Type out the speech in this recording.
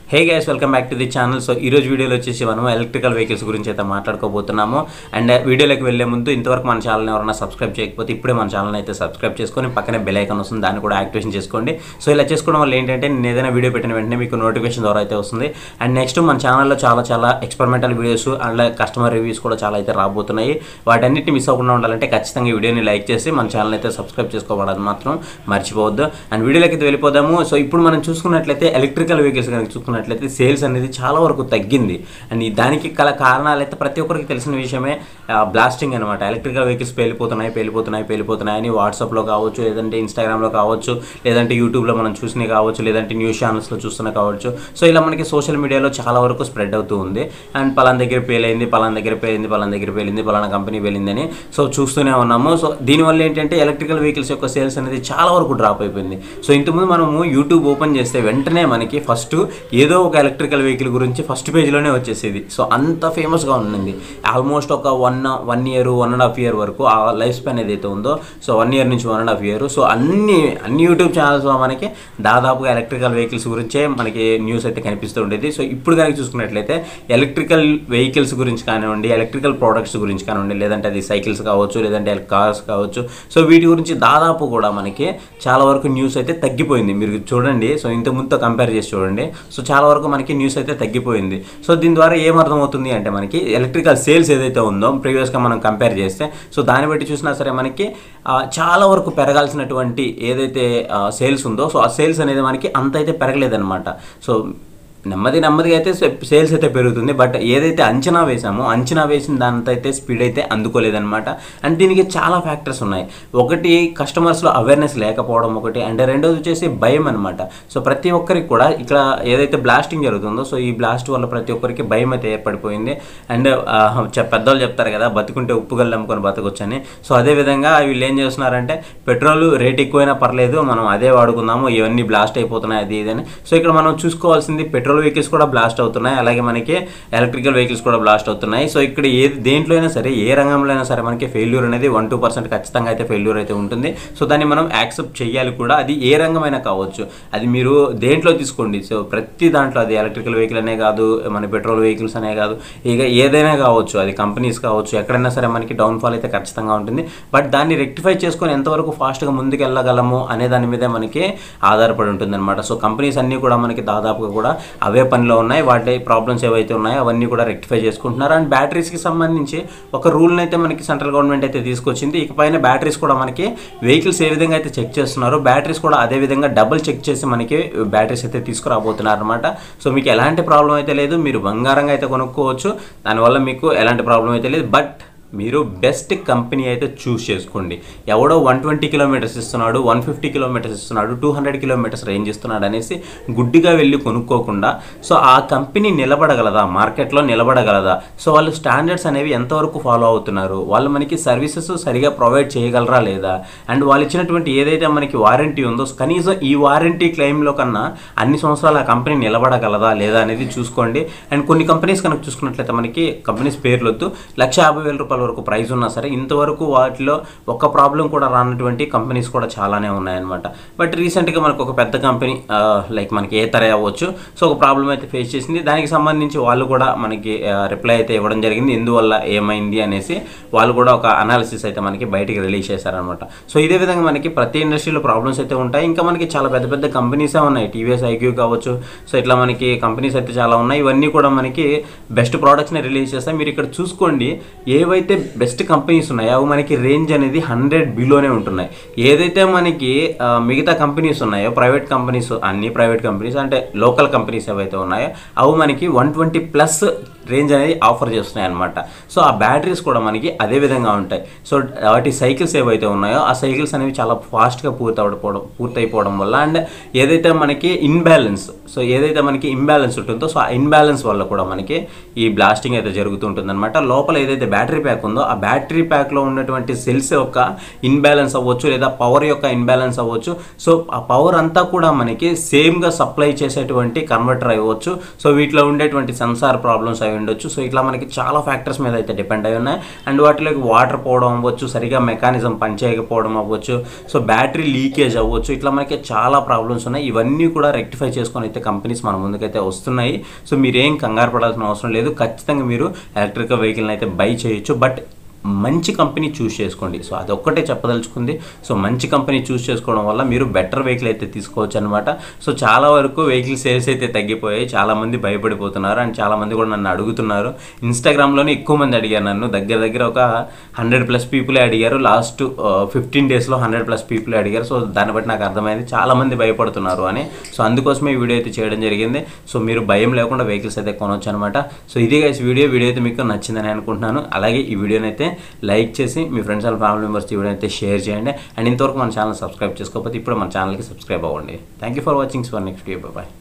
hey guys welcome back to the channel so ఈ రోజు వీడియోలో వచ్చేసి మనం ఎలక్ట్రికల్ వెహికల్స్ గురించి అయితే మాట్లాడుకోబోతున్నాము అండ్ వీడియోలోకి వెళ్ళే ముందు ఇంతవరకు మన ఛానల్ ఎవరైనా సబ్స్క్రైబ్ చేయకపోతే ఇప్పుడే మన ఛానల్ అయితే సబ్స్క్రైబ్ చేసుకొని పక్కనే బెల్ ఐకాన్ వస్తుంది దాన్ని కూడా యాక్టివేషన్ చేసుకోండి సో ఇలా చేసుకోవడం వల్ల ఏంటంటే నేను ఏదైనా వీడియో పెట్టిన వెంటనే మీకు నోటిఫికేషన్ ద్వారా అయితే వస్తుంది అండ్ నెక్స్ట్ మన ఛానల్లో చాలా చాలా experimental videos and customer reviews కూడా చాలా అయితే రాబోతున్నాయి వాటన్నిటిని మిస్ అవ్వకుండా ఉండాలంటే ఖచ్చితంగా ఈ వీడియోని లైక్ చేసి మన ఛానల్ అయితే సబ్స్క్రైబ్ చేసుకోవడం మాత్రం మర్చిపోవద్దు అండ్ వీడియోలోకి అయితే వెళ్ళిపోదాము సో ఇప్పుడు మనం చూసుకున్నట్లయితే ఎలక్ట్రికల్ వెహికల్స్ కనుక చూసుకున్నట్లయితే సేల్స్ అనేది చాలా వరకు తగ్గింది అండ్ ఈ దానికి గల కారణాలు అయితే ప్రతి ఒక్కరికి తెలిసిన విషయమే బ్లాస్టింగ్ అనమాట ఎలక్ట్రికల్ వెహికల్స్ పేలిపోతున్నాయి పేలిపోతున్నాయి పేలిపోతున్నాయి అని వాట్సాప్లో కావచ్చు లేదంటే ఇన్స్టాగ్రామ్లో కావచ్చు లేదంటే యూట్యూబ్లో మనం చూసినవి కావచ్చు లేదంటే న్యూస్ ఛానల్స్లో చూస్తున్న కావచ్చు సో ఇలా మనకి సోషల్ మీడియాలో చాలా వరకు స్ప్రెడ్ అవుతూ ఉంది అండ్ పలానా దగ్గర పేలైంది పలానా దగ్గర పేలింది పలానా దగ్గర పేలింది పలానా కంపెనీ పేలిందని సో చూస్తూనే ఉన్నాము సో దీనివల్ల ఏంటంటే ఎలక్ట్రికల్ వెహికల్స్ యొక్క సేల్స్ అనేది చాలా వరకు డ్రాప్ అయిపోయింది సో ఇంతకుముందు మనము యూట్యూబ్ ఓపెన్ చేస్తే వెంటనే మనకి ఫస్ట్ ఏదో ఒక ఎలక్ట్రికల్ వెహికల్ గురించి ఫస్ట్ పేజ్లోనే వచ్చేసేది సో అంత ఫేమస్గా ఉండింది ఆల్మోస్ట్ ఒక one one year one and half year వరకు ఆ లైఫ్ స్పాన్ ఏదైతే ఉందో సో వన్ ఇయర్ నుంచి one and half year so అన్ని అన్ని యూట్యూబ్ ఛానల్స్లో మనకి దాదాపుగా ఎలక్ట్రికల్ వెహికల్స్ గురించే మనకి న్యూస్ అయితే కనిపిస్తూ ఉండేది సో ఇప్పుడు కనుక చూసుకున్నట్లయితే ఎలక్ట్రికల్ వెహికల్స్ గురించి కానివ్వండి ఎలక్ట్రికల్ ప్రోడక్ట్స్ గురించి కానివ్వండి లేదంటే అది సైకిల్స్ కావచ్చు లేదంటే కార్స్ కావచ్చు సో వీటి గురించి దాదాపు కూడా మనకి చాలా వరకు న్యూస్ అయితే తగ్గిపోయింది మీరు చూడండి సో ఇంత ముందుతో కంపేర్ చేసి చూడండి సో చాలా వరకు మనకి న్యూస్ అయితే తగ్గిపోయింది సో దీని ద్వారా ఏం అర్థమవుతుంది అంటే మనకి ఎలక్ట్రికల్ సేల్స్ ఏదైతే ఉందో ప్రీవియస్గా మనం కంపేర్ చేస్తే సో దాన్ని బట్టి చూసినా సరే మనకి ఆ, చాలా వరకు పెరగాల్సినటువంటి ఏదైతే సేల్స్ ఉందో సో ఆ సేల్స్ అనేది మనకి అంత అయితే పెరగలేదన్నమాట సో నెమ్మది నెమ్మదిగా అయితే సేల్స్ అయితే పెరుగుతుంది బట్ ఏదైతే అంచనా వేసామో అంచనా వేసిన దాంతో అయితే స్పీడ్ అయితే అందుకోలేదన్నమాట అండ్ దీనికి చాలా ఫ్యాక్టర్స్ ఉన్నాయి ఒకటి కస్టమర్స్లో అవేర్నెస్ లేకపోవడం ఒకటి అండ్ రెండోది వచ్చేసి భయం అనమాట సో ప్రతి ఒక్కరికి కూడా ఇక్కడ ఏదైతే బ్లాస్టింగ్ జరుగుతుందో సో ఈ బ్లాస్ట్ వల్ల ప్రతి ఒక్కరికి భయం అయితే ఏర్పడిపోయింది అండ్ పెద్దవాళ్ళు చెప్తారు కదా బతుకుంటే ఉప్పు గల్లు అమ్ముకొని బతకొచ్చని సో అదే విధంగా వీళ్ళు ఏం చేస్తున్నారంటే పెట్రోల్ రేట్ ఎక్కువైనా పర్లేదు మనం అదే వాడుకుందాము ఇవన్నీ బ్లాస్ట్ అయిపోతున్నాయి అది ఇది అని సో ఇక్కడ మనం చూసుకోవాల్సింది పెట్రోల్ వెహికల్స్ కూడా బ్లాస్ట్ అవుతున్నాయి అలాగే మనకి ఎలక్ట్రికల్ వెహికల్స్ కూడా బ్లాస్ట్ అవుతున్నాయి సో ఇక్కడ ఏ దేంట్లో అయినా సరే ఏ రంగంలో అయినా సరే మనకి ఫెయిల్యూర్ అనేది వన్ టూ పర్సెంట్ ఖచ్చితంగా అయితే ఫెయిల్యూర్ అయితే ఉంటుంది సో దాన్ని మనం యాక్సెప్ట్ చేయాలి కూడా అది ఏ రంగమైనా కావచ్చు అది మీరు దేంట్లో తీసుకోండి సో ప్రతి దాంట్లో అది ఎలక్ట్రికల్ వెహికల్ అనే కాదు మన పెట్రోల్ వెహికల్స్ అనే కాదు ఇక ఏదైనా కావచ్చు అది కంపెనీస్ కావచ్చు ఎక్కడైనా సరే మనకి డౌన్ఫాల్ అయితే ఖచ్చితంగా ఉంటుంది బట్ దాన్ని రెక్టిఫై చేసుకొని ఎంతవరకు ఫాస్ట్గా ముందుకు వెళ్ళగలము అనే దాని మీదే మనకి ఆధారపడి ఉంటుంది అనమాట సో కంపెనీస్ అన్నీ కూడా మనకి దాదాపుగా కూడా అవే పనిలో ఉన్నాయి వాటి ప్రాబ్లమ్స్ ఏవైతే ఉన్నాయో అవన్నీ కూడా రెక్టిఫై చేసుకుంటున్నారు అండ్ బ్యాటరీస్కి సంబంధించి ఒక రూల్ని అయితే మనకి సెంట్రల్ గవర్నమెంట్ అయితే తీసుకొచ్చింది ఇకపైన బ్యాటరీస్ కూడా మనకి వెహికల్స్ ఏ విధంగా అయితే చెక్ చేస్తున్నారో బ్యాటరీస్ కూడా అదే విధంగా డబుల్ చెక్ చేసి మనకి బ్యాటరీస్ అయితే తీసుకురాబోతున్నారు అనమాట సో మీకు ఎలాంటి ప్రాబ్లం అయితే లేదు మీరు బంగారంగా అయితే కొనుక్కోవచ్చు దానివల్ల మీకు ఎలాంటి ప్రాబ్లం అయితే లేదు బట్ మీరు బెస్ట్ కంపెనీ అయితే చూస్ చేసుకోండి ఎవడో వన్ ట్వంటీ కిలోమీటర్స్ ఇస్తున్నాడు వన్ ఫిఫ్టీ కిలోమీటర్స్ ఇస్తున్నాడు టూ హండ్రెడ్ కిలోమీటర్స్ రేంజ్ ఇస్తున్నాడు అనేసి గుడ్డిగా వెళ్ళి కొనుక్కోకుండా సో ఆ కంపెనీ నిలబడగలదా మార్కెట్లో నిలబడగలదా సో వాళ్ళు స్టాండర్డ్స్ అనేవి ఎంతవరకు ఫాలో అవుతున్నారు వాళ్ళు మనకి సర్వీసెస్ సరిగా ప్రొవైడ్ చేయగలరా లేదా అండ్ వాళ్ళు ఇచ్చినటువంటి ఏదైతే మనకి వారంటీ ఉందో కనీసం ఈ వారంటీ క్లెయిమ్లో కన్నా అన్ని సంవత్సరాలు ఆ కంపెనీ నిలబడగలదా లేదా అనేది చూసుకోండి అండ్ కొన్ని కంపెనీస్ కనుక చూసుకున్నట్లయితే మనకి కంపెనీస్ పేర్లు వద్దు లక్ష యాభై వేల రూపాయల వరకు ప్రైస్ ఉన్నా సరే ఇంతవరకు వాటిలో ఒక ప్రాబ్లం కూడా రానటువంటి కంపెనీస్ కూడా చాలానే ఉన్నాయన్నమాట బట్ రీసెంట్గా మనకు ఒక పెద్ద కంపెనీ లైక్ మనకి ఏ తర అవ్వచ్చు సో ఒక ప్రాబ్లం అయితే ఫేస్ చేసింది దానికి సంబంధించి వాళ్ళు కూడా మనకి రిప్లై అయితే ఇవ్వడం జరిగింది ఎందువల్ల ఏమైంది అనేసి వాళ్ళు కూడా ఒక అనాలిసిస్ అయితే మనకి బయటికి రిలీజ్ చేశారనమాట సో ఇదే విధంగా మనకి ప్రతి ఇండస్ట్రీలో ప్రాబ్లమ్స్ అయితే ఉంటాయి ఇంకా మనకి చాలా పెద్ద పెద్ద కంపెనీసే ఉన్నాయి టీవీఎస్ ఐక్యూ కావచ్చు సో ఇట్లా మనకి కంపెనీస్ అయితే చాలా ఉన్నాయి ఇవన్నీ కూడా మనకి బెస్ట్ ప్రోడక్ట్స్ని రిలీజ్ చేస్తాయి మీరు ఇక్కడ చూసుకోండి ఏవైతే బెస్ట్ కంపెనీస్ ఉన్నాయో అవి మనకి రేంజ్ అనేది హండ్రెడ్ బిలోనే ఉంటున్నాయి ఏదైతే మనకి ఆ, మిగతా కంపెనీస్ ఉన్నాయో ప్రైవేట్ కంపెనీస్ అన్ని ప్రైవేట్ కంపెనీస్ అంటే లోకల్ కంపెనీస్ ఏవైతే ఉన్నాయో అవి మనకి వన్ ట్వంటీ ప్లస్ రేంజ్ అనేది ఆఫర్ చేస్తున్నాయి అనమాట సో ఆ బ్యాటరీస్ కూడా మనకి అదే విధంగా ఉంటాయి సో వాటి సైకిల్స్ ఏవైతే ఉన్నాయో ఆ సైకిల్స్ అనేవి చాలా ఫాస్ట్గా పూర్తి అవడం పూర్తయిపోవడం వల్ల అండ్ ఏదైతే మనకి ఇన్బ్యాలెన్స్ సో ఏదైతే మనకి ఇంబ్యాలెన్స్ ఉంటుందో సో ఆ ఇన్బ్యాలెన్స్ వల్ల కూడా మనకి ఈ బ్లాస్టింగ్ అయితే జరుగుతుంటుంది అనమాట లోపల ఏదైతే బ్యాటరీ ప్యాక్ ఉందో ఆ బ్యాటరీ ప్యాక్లో ఉన్నటువంటి సెల్స్ యొక్క ఇన్బ్యాలెన్స్ అవ్వచ్చు లేదా పవర్ యొక్క ఇన్బ్యాలెన్స్ అవ్వచ్చు సో ఆ పవర్ అంతా కూడా మనకి సేమ్గా సప్లై చేసేటువంటి కన్వర్టర్ అవ్వచ్చు సో వీటిలో ఉండేటువంటి సెన్సార్ ప్రాబ్లమ్స్ అయి ఉండొచ్చు సో ఇట్లా మనకి చాలా ఫ్యాక్టర్స్ మీద అయితే డిపెండ్ అయి ఉన్నాయి అండ్ వాటిలోకి వాటర్ పోవడం అవ్వచ్చు సరిగా మెకానిజం పనిచేయకపోవడం అవ్వచ్చు సో బ్యాటరీ లీకేజ్ అవ్వచ్చు ఇట్లా మనకి చాలా ప్రాబ్లమ్స్ ఉన్నాయి ఇవన్నీ కూడా రెక్టిఫై చేసుకొని అయితే కంపెనీస్ మన ముందుకైతే వస్తున్నాయి సో మీరేం కంగారు పడాల్సిన అవసరం లేదు ఖచ్చితంగా మీరు ఎలక్ట్రికల్ వెహికల్ని అయితే బై చేయొచ్చు బట్ మంచి కంపెనీ చూస్ చేసుకోండి సో అదొక్కటే చెప్పదలుచుకుంది సో మంచి కంపెనీ చూస్ చేసుకోవడం వల్ల మీరు బెటర్ వెహికల్ అయితే తీసుకోవచ్చు అనమాట సో చాలా వరకు వెహికల్ సేల్స్ అయితే తగ్గిపోయాయి చాలామంది భయపడిపోతున్నారు అండ్ చాలామంది కూడా నన్ను అడుగుతున్నారు ఇన్స్టాగ్రామ్లోనే ఎక్కువ మంది అడిగారు నన్ను దగ్గర దగ్గర ఒక హండ్రెడ్ ప్లస్ పీపులే అడిగారు లాస్ట్ ఫిఫ్టీన్ డేస్లో హండ్రెడ్ ప్లస్ పీపుల్ అడిగారు సో దాన్ని బట్టి నాకు అర్థమైంది చాలామంది భయపడుతున్నారు అని సో అందుకోసమే ఈ వీడియో అయితే చేయడం జరిగింది సో మీరు భయం లేకుండా వెహికల్స్ అయితే కొనవచ్చు అనమాట సో ఇది గైస్ వీడియో వీడియో అయితే మీకు నచ్చిందని అనుకుంటున్నాను అలాగే ఈ వీడియోని అయితే లైక్ చేసి మీ ఫ్రెండ్స్ అండ్ ఫ్యామిలీ మెంబర్స్ ఈ వీడియో అయితే షేర్ చేయండి అండ్ ఇంతవరకు మన ఛానల్ సబ్స్క్రైబ్ చేసుకోకపోతే ఇప్పుడు మన ఛానల్కి సబ్స్క్రైబ్ అవ్వండి thank you for watching for next video bye